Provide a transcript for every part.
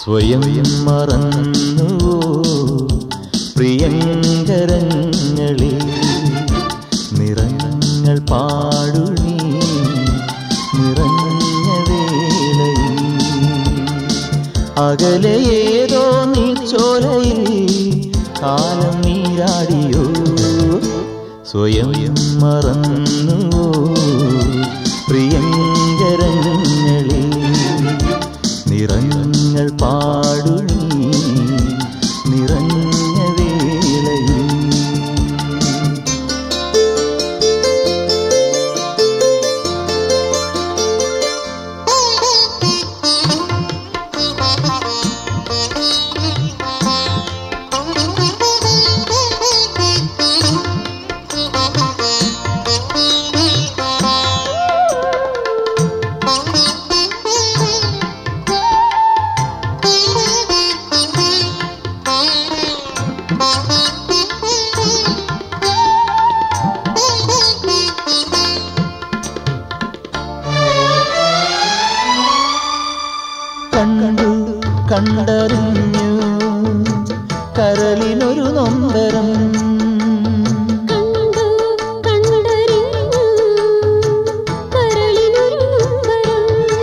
സ്വയം മറന്നു പ്രിയങ്കരങ്ങളിൽ നിറങ്ങൾ പാടുനീ നിറഞ്ഞ വേളയിൽ അകലെ ഏതോ നീ ചോലയിൽ കാലം നീരാടിയോ സ്വയം മറന്നു പ്രിയങ്കരങ്ങളിൽ നിറങ്ങൾ പാടുനീ നിറഞ്ഞ വേളയിൽ കണ്ടു കണ്ടറിഞ്ഞു കരളിനൊരു നൊമ്പരം കണ്ടു കണ്ടറിഞ്ഞു കരളിനൊരു നൊമ്പരം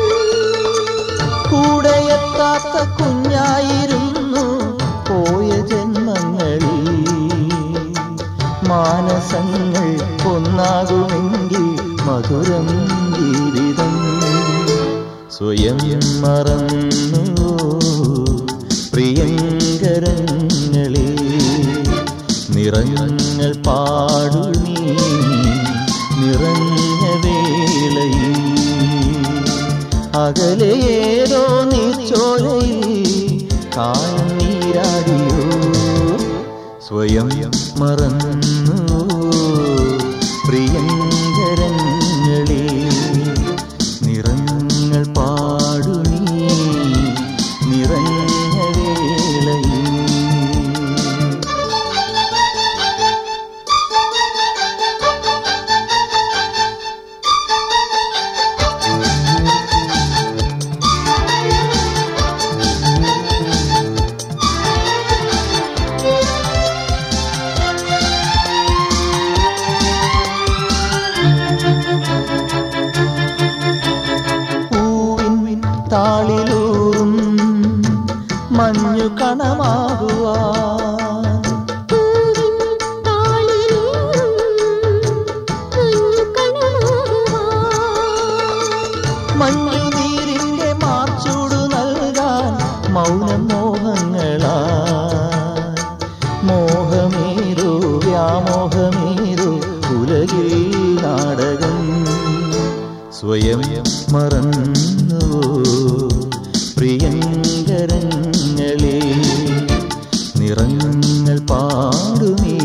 കൂടെയെത്താത്ത കുഞ്ഞായിരുന്നു പോയ ജന്മങ്ങളിൽ മാനസങ്ങൾ ഒന്നാകുമെങ്കിൽ മധുരം ജീവിതം സ്വയം മറന്നു പ്രിയങ്കരങ്ങളിൽ നിറങ്ങൾ പാടുനീ നിറഞ്ഞ വേളയിൽ അകലെ ഏതോ നീർച്ചോലയിൽ കായം നീരാടിയോ സ്വയം മറന്നു പ്രിയങ്കരങ്ങളിൽ നിറങ്ങൾ പാടുനീ നിറഞ്ഞ വേളയിൽ പൂവിൻ താളിലൂറും മഞ്ഞു കണമാകുവാൻ പൂവിൻ താളിലൂറും മഞ്ഞു കണമാകുവാൻ മഞ്ഞു നീരിന്റെ മാർച്ചൂടു നൽകാൻ മൗനം മോഹങ്ങളാ മോഹമേരോ വ്യാമോഹമേരോ ഉലകിൽ നാടകം സ്വയം മറന്നു പ്രിയങ്കരങ്ങളെ നിറങ്ങൾ പാടുമീ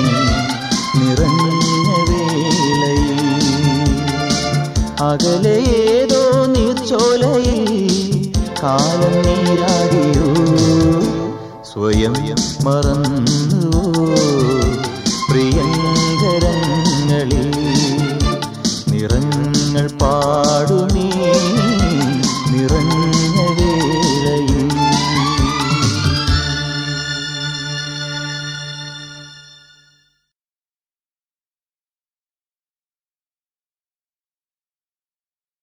നിറഞ്ഞ വേളയിൽ അകലെ ഏതോ നീർച്ചോലയിൽ കാലം നീരാടിയോ സ്വയം മറന്നു പ്രിയങ്കരങ്ങളിൽ നിറങ്ങൾ പാടു